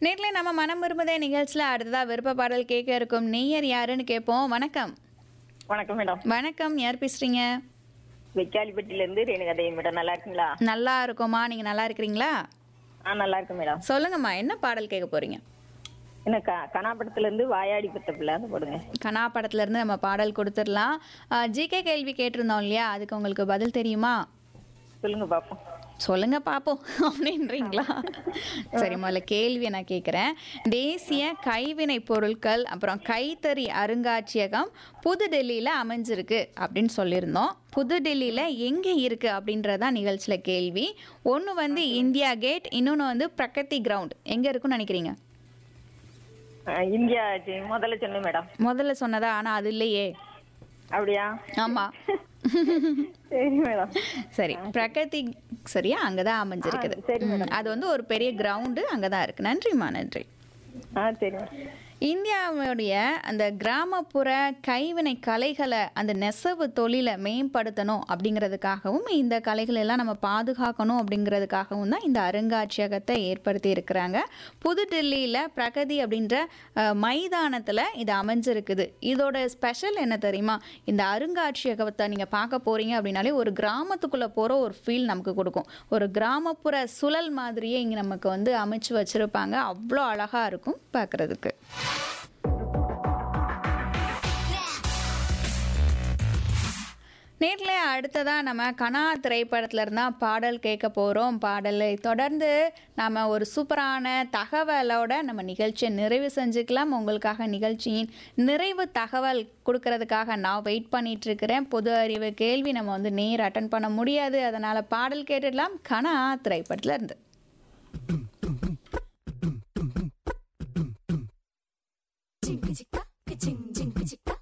நேர்ல நம்ம மனம் விரும்புதே நிகழ்ச்சியில் அடுத்ததா விருப்ப பாடல் கேட்க இருக்கும் நெய்யர் யாருன்னு கேட்போம் வணக்கம் வணக்கம் மேடம் வணக்கம் யார் பேசுறீங்க வெக்காலிப்பட்டில இருந்து ரேணுகதை மேடம் நல்லா இருக்குங்களா நல்லா இருக்கோமா நீங்க நல்லா இருக்கிறீங்களா ஆ நல்லா இருக்கு மேடம் சொல்லுங்கம்மா என்ன பாடல் கேட்க போறீங்க என்ன க கனாப்படத்துல இருந்து வாயாடி பத்த பிள்ளை அந்த போடுங்க கனா படத்துல இருந்து நம்ம பாடல் கொடுத்துடலாம் ஜிகே கேள்வி கேட்டிருந்தோம் இல்லையா அதுக்கு உங்களுக்கு பதில் தெரியுமா சொல்லுங்க பாப்போம் சொல்லுங்க பாப்போம் அப்படின்றீங்களா சரி முதல்ல கேள்வியை நான் கேட்குறேன் தேசிய கைவினை பொருட்கள் அப்புறம் கைத்தறி அருங்காட்சியகம் புதுடெல்லியில் அமைஞ்சிருக்கு அப்படின்னு சொல்லியிருந்தோம் புதுடெல்லியில் எங்கே இருக்குது அப்படின்றதான் நிகழ்ச்சியில் கேள்வி ஒன்று வந்து இந்தியா கேட் இன்னொன்று வந்து பிரகதி கிரவுண்ட் எங்கே இருக்குன்னு நினைக்கிறீங்க ஆ, இந்தியா சி- முதல்ல சொன்னேன் மேடம் முதல்ல சொன்னதா ஆனால் அது இல்லையே அப்படியா ஆமாம் சரி மேடம் சரி பிரகதி சரியா அங்கே தான் அமைஞ்சிருக்குது சரி ம், அது வந்து ஒரு பெரிய கிரவுண்டு அங்கே தான் இருக்குது நன்றிம்மா நன்றி ஆ சரி மேடம் இந்தியாவுடைய அந்த கிராமப்புற கைவினை கலைகளை அந்த நெசவு தொழிலை மேம்படுத்தணும் அப்படிங்கிறதுக்காகவும் இந்த கலைகளை எல்லாம் நம்ம பாதுகாக்கணும் அப்படிங்கிறதுக்காகவும் தான் இந்த அருங்காட்சியகத்தை ஏற்படுத்தி இருக்கிறாங்க புதுடில்லியில் பிரகதி அப்படின்ற மைதானத்தில் இது அமைஞ்சிருக்குது இதோட ஸ்பெஷல் என்ன தெரியுமா இந்த அருங்காட்சியகத்தை நீங்கள் பார்க்க போகிறீங்க அப்படின்னாலே ஒரு கிராமத்துக்குள்ளே போகிற ஒரு ஃபீல் நமக்கு கொடுக்கும் ஒரு கிராமப்புற சுழல் மாதிரியே இங்கே நமக்கு வந்து அமைச்சு வச்சுருப்பாங்க அவ்வளோ அழகாக இருக்கும் பார்க்குறதுக்கு நேரில் அடுத்ததாக நம்ம கனா திரைப்படத்துல இருந்தா பாடல் கேட்க போகிறோம் பாடலை தொடர்ந்து நம்ம ஒரு சூப்பரான தகவலோட நம்ம நிகழ்ச்சியை நிறைவு செஞ்சுக்கலாம் உங்களுக்காக நிகழ்ச்சியின் நிறைவு தகவல் கொடுக்கறதுக்காக நான் வெயிட் பண்ணிட்டு இருக்கிறேன் பொது அறிவு கேள்வி நம்ம வந்து நேர் அட்டன் பண்ண முடியாது அதனால் பாடல் கேட்டுடலாம் கனா திரைப்படத்துல இருந்து Ching chicka, ching ching chicka,